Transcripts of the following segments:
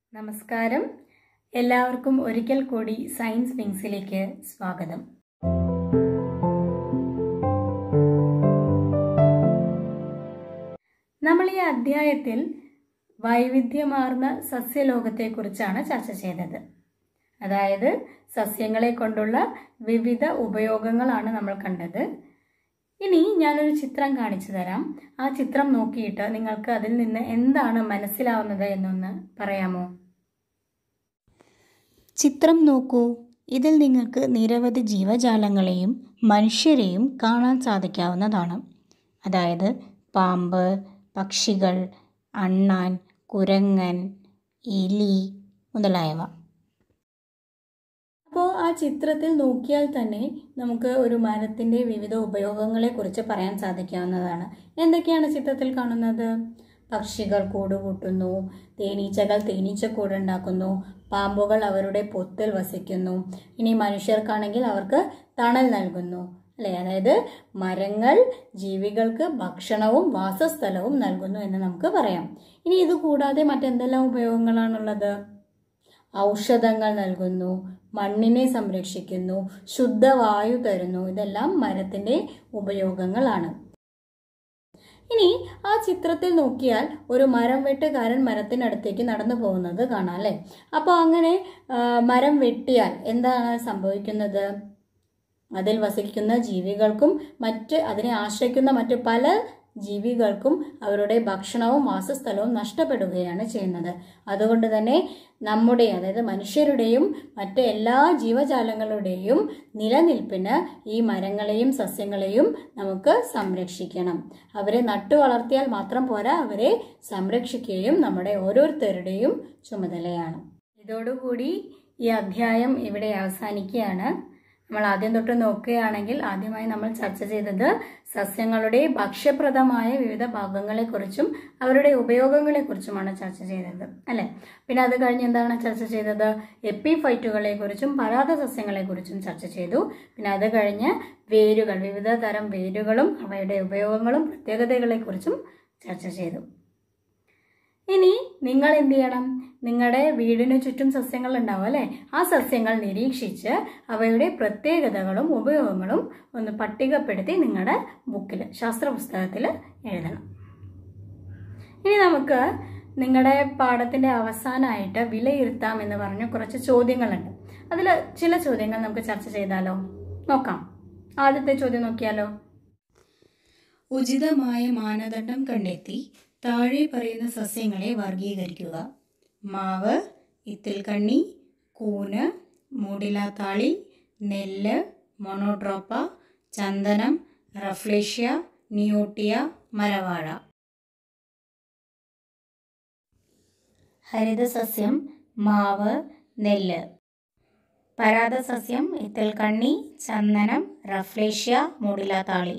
നമസ്കാരം എല്ലാവർക്കും ഒരിക്കൽ കൂടി സയൻസ് വിങ്സിലേക്ക് സ്വാഗതം നമ്മൾ ഈ അധ്യായത്തിൽ വൈവിധ്യമാർന്ന സസ്യലോകത്തെക്കുറിച്ചാണ് ചർച്ച ചെയ്തത് അതായത് സസ്യങ്ങളെ കൊണ്ടുള്ള വിവിധ ഉപയോഗങ്ങളാണ് നമ്മൾ കണ്ടത് ഇനി ഞാനൊരു ചിത്രം കാണിച്ചു തരാം ആ ചിത്രം നോക്കിയിട്ട് നിങ്ങൾക്ക് അതിൽ നിന്ന് എന്താണ് മനസ്സിലാവുന്നത് എന്നൊന്ന് പറയാമോ ചിത്രം നോക്കൂ ഇതിൽ നിങ്ങൾക്ക് നിരവധി ജീവജാലങ്ങളെയും മനുഷ്യരെയും കാണാൻ സാധിക്കാവുന്നതാണ് അതായത് പാമ്പ് പക്ഷികൾ അണ്ണാൻ കുരങ്ങൻ എലി മുതലായവ അപ്പോൾ ആ ചിത്രത്തിൽ നോക്കിയാൽ തന്നെ നമുക്ക് ഒരു മരത്തിൻ്റെ വിവിധ ഉപയോഗങ്ങളെക്കുറിച്ച് പറയാൻ സാധിക്കാവുന്നതാണ് എന്തൊക്കെയാണ് ചിത്രത്തിൽ കാണുന്നത് പക്ഷികൾ കൂടുകൂട്ടുന്നു തേനീച്ചകൾ തേനീച്ചക്കൂട് ഉണ്ടാക്കുന്നു പാമ്പുകൾ അവരുടെ പൊത്തിൽ വസിക്കുന്നു ഇനി മനുഷ്യർക്കാണെങ്കിൽ അവർക്ക് തണൽ നൽകുന്നു അല്ലേ അതായത് മരങ്ങൾ ജീവികൾക്ക് ഭക്ഷണവും വാസസ്ഥലവും നൽകുന്നു എന്ന് നമുക്ക് പറയാം ഇനി ഇത് കൂടാതെ മറ്റെന്തെല്ലാം ഉപയോഗങ്ങളാണുള്ളത് ഔഷധങ്ങൾ നൽകുന്നു മണ്ണിനെ സംരക്ഷിക്കുന്നു ശുദ്ധവായു തരുന്നു ഇതെല്ലാം മരത്തിൻ്റെ ഉപയോഗങ്ങളാണ് ഇനി ആ ചിത്രത്തിൽ നോക്കിയാൽ ഒരു മരം വെട്ടുകാരൻ മരത്തിനടുത്തേക്ക് നടന്നു പോകുന്നത് കാണാം അല്ലേ അപ്പോൾ അങ്ങനെ മരം വെട്ടിയാൽ എന്താണ് സംഭവിക്കുന്നത് അതിൽ വസിക്കുന്ന ജീവികൾക്കും മറ്റ് അതിനെ ആശ്രയിക്കുന്ന മറ്റ് പല ജീവികൾക്കും അവരുടെ ഭക്ഷണവും വാസസ്ഥലവും നഷ്ടപ്പെടുകയാണ് ചെയ്യുന്നത് അതുകൊണ്ട് തന്നെ നമ്മുടെ അതായത് മനുഷ്യരുടെയും മറ്റ് എല്ലാ ജീവജാലങ്ങളുടെയും നിലനിൽപ്പിന് ഈ മരങ്ങളെയും സസ്യങ്ങളെയും നമുക്ക് സംരക്ഷിക്കണം അവരെ നട്ടു വളർത്തിയാൽ മാത്രം പോരാ അവരെ സംരക്ഷിക്കുകയും നമ്മുടെ ഓരോരുത്തരുടെയും ചുമതലയാണ് ഇതോടുകൂടി ഈ അധ്യായം ഇവിടെ അവസാനിക്കുകയാണ് നമ്മൾ ആദ്യം തൊട്ട് നോക്കുകയാണെങ്കിൽ ആദ്യമായി നമ്മൾ ചർച്ച ചെയ്തത് സസ്യങ്ങളുടെ ഭക്ഷ്യപ്രദമായ വിവിധ ഭാഗങ്ങളെക്കുറിച്ചും അവരുടെ ഉപയോഗങ്ങളെക്കുറിച്ചുമാണ് ചർച്ച ചെയ്തത് അല്ലെ പിന്നെ അത് കഴിഞ്ഞ് എന്താണ് ചർച്ച ചെയ്തത് എപ്പിഫൈറ്റുകളെ കുറിച്ചും പരാത സസ്യങ്ങളെക്കുറിച്ചും ചർച്ച ചെയ്തു പിന്നെ അത് കഴിഞ്ഞ് വേരുകൾ വിവിധ തരം വേരുകളും അവയുടെ ഉപയോഗങ്ങളും പ്രത്യേകതകളെക്കുറിച്ചും ചർച്ച ചെയ്തു ഇനി നിങ്ങൾ എന്ത് ചെയ്യണം നിങ്ങളുടെ വീടിന് ചുറ്റും സസ്യങ്ങൾ ഉണ്ടാവും അല്ലേ ആ സസ്യങ്ങൾ നിരീക്ഷിച്ച് അവയുടെ പ്രത്യേകതകളും ഉപയോഗങ്ങളും ഒന്ന് പട്ടികപ്പെടുത്തി നിങ്ങളുടെ ബുക്കിൽ ശാസ്ത്ര പുസ്തകത്തിൽ എഴുതണം ഇനി നമുക്ക് നിങ്ങളുടെ പാഠത്തിൻ്റെ അവസാനമായിട്ട് വിലയിരുത്താം എന്ന് പറഞ്ഞ കുറച്ച് ചോദ്യങ്ങളുണ്ട് അതിൽ ചില ചോദ്യങ്ങൾ നമുക്ക് ചർച്ച ചെയ്താലോ നോക്കാം ആദ്യത്തെ ചോദ്യം നോക്കിയാലോ ഉചിതമായ മാനദണ്ഡം കണ്ടെത്തി താഴെ പറയുന്ന സസ്യങ്ങളെ വർഗീകരിക്കുക മാവ് ഇത്തിൽക്കണ്ണി കൂന് മൂടിലാത്താളി നെല്ല് മൊണോട്രോപ്പ ചന്ദനം റഫ്ലേഷ്യ നിയോട്ടിയ മരവാഴ ഹരിതസസ്യം മാവ് നെല്ല് പരാതസസ്യം ഇത്തിൽക്കണ്ണി ചന്ദനം റഫ്ലേഷ്യ മൂടിലാത്താളി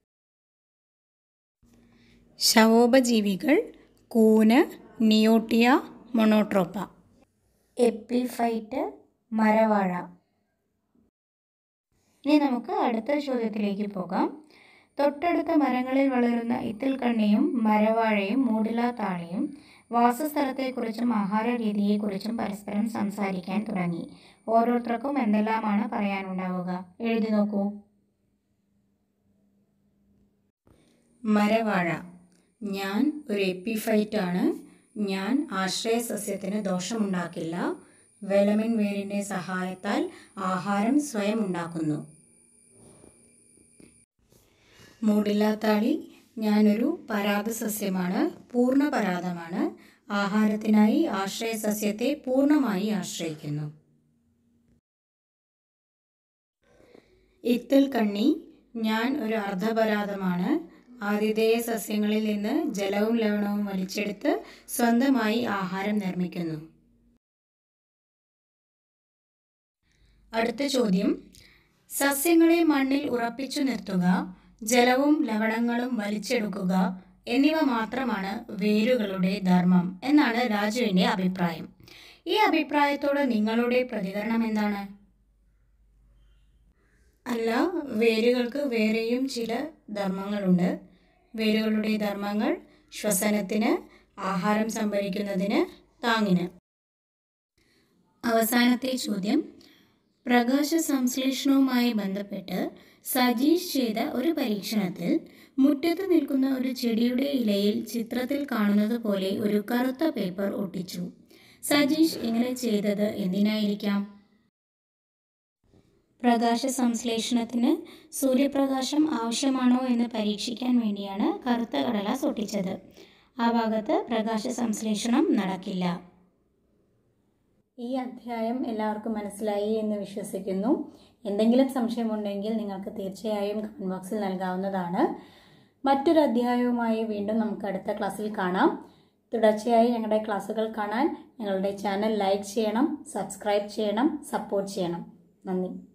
ശവോപജീവികൾ കൂന് നിയോട്ടിയ മൊണോട്രോപ്പ എപ്പിഫൈറ്റ് മരവാഴ ഇനി നമുക്ക് അടുത്ത ചോദ്യത്തിലേക്ക് പോകാം തൊട്ടടുത്ത മരങ്ങളിൽ വളരുന്ന ഇത്തിൽക്കണ്ണിയും മരവാഴയും മൂടിലാത്താളിയും വാസസ്ഥലത്തെക്കുറിച്ചും ആഹാര രീതിയെക്കുറിച്ചും പരസ്പരം സംസാരിക്കാൻ തുടങ്ങി ഓരോരുത്തർക്കും എന്തെല്ലാമാണ് പറയാനുണ്ടാവുക എഴുതി നോക്കൂ മരവാഴ ഞാൻ ഒരു എപ്പിഫൈറ്റ് ആണ് ഞാൻ ആശ്രയ സസ്യത്തിന് ദോഷമുണ്ടാക്കില്ല വെലമിൻ വേരിൻ്റെ സഹായത്താൽ ആഹാരം സ്വയം ഉണ്ടാക്കുന്നു മൂടില്ലാത്താളി ഞാനൊരു പരാത സസ്യമാണ് പൂർണ്ണ പരാതമാണ് ആഹാരത്തിനായി ആശ്രയ സസ്യത്തെ പൂർണ്ണമായി ആശ്രയിക്കുന്നു ഇത്തിൽ കണ്ണി ഞാൻ ഒരു അർദ്ധപരാതമാണ് ആതിഥേയ സസ്യങ്ങളിൽ നിന്ന് ജലവും ലവണവും വലിച്ചെടുത്ത് സ്വന്തമായി ആഹാരം നിർമ്മിക്കുന്നു അടുത്ത ചോദ്യം സസ്യങ്ങളെ മണ്ണിൽ ഉറപ്പിച്ചു നിർത്തുക ജലവും ലവണങ്ങളും വലിച്ചെടുക്കുക എന്നിവ മാത്രമാണ് വേരുകളുടെ ധർമ്മം എന്നാണ് രാജുവിൻ്റെ അഭിപ്രായം ഈ അഭിപ്രായത്തോട് നിങ്ങളുടെ പ്രതികരണം എന്താണ് അല്ല വേരുകൾക്ക് വേറെയും ചില ധർമ്മങ്ങളുണ്ട് വേരുകളുടെ ധർമ്മങ്ങൾ ശ്വസനത്തിന് ആഹാരം സംഭരിക്കുന്നതിന് താങ്ങിന് അവസാനത്തെ ചോദ്യം പ്രകാശ സംശ്ലേഷണവുമായി ബന്ധപ്പെട്ട് സജീഷ് ചെയ്ത ഒരു പരീക്ഷണത്തിൽ മുറ്റത്ത് നിൽക്കുന്ന ഒരു ചെടിയുടെ ഇലയിൽ ചിത്രത്തിൽ കാണുന്നത് പോലെ ഒരു കറുത്ത പേപ്പർ ഒട്ടിച്ചു സജീഷ് ഇങ്ങനെ ചെയ്തത് എന്തിനായിരിക്കാം പ്രകാശ സംശ്ലേഷണത്തിന് സൂര്യപ്രകാശം ആവശ്യമാണോ എന്ന് പരീക്ഷിക്കാൻ വേണ്ടിയാണ് കറുത്ത കടലാസ് ഒട്ടിച്ചത് ആ ഭാഗത്ത് പ്രകാശ സംശ്ലേഷണം നടക്കില്ല ഈ അധ്യായം എല്ലാവർക്കും മനസ്സിലായി എന്ന് വിശ്വസിക്കുന്നു എന്തെങ്കിലും സംശയമുണ്ടെങ്കിൽ നിങ്ങൾക്ക് തീർച്ചയായും കമൻറ്റ് ബോക്സിൽ നൽകാവുന്നതാണ് മറ്റൊരു അധ്യായവുമായി വീണ്ടും നമുക്ക് അടുത്ത ക്ലാസ്സിൽ കാണാം തുടർച്ചയായി ഞങ്ങളുടെ ക്ലാസ്സുകൾ കാണാൻ ഞങ്ങളുടെ ചാനൽ ലൈക്ക് ചെയ്യണം സബ്സ്ക്രൈബ് ചെയ്യണം സപ്പോർട്ട് ചെയ്യണം നന്ദി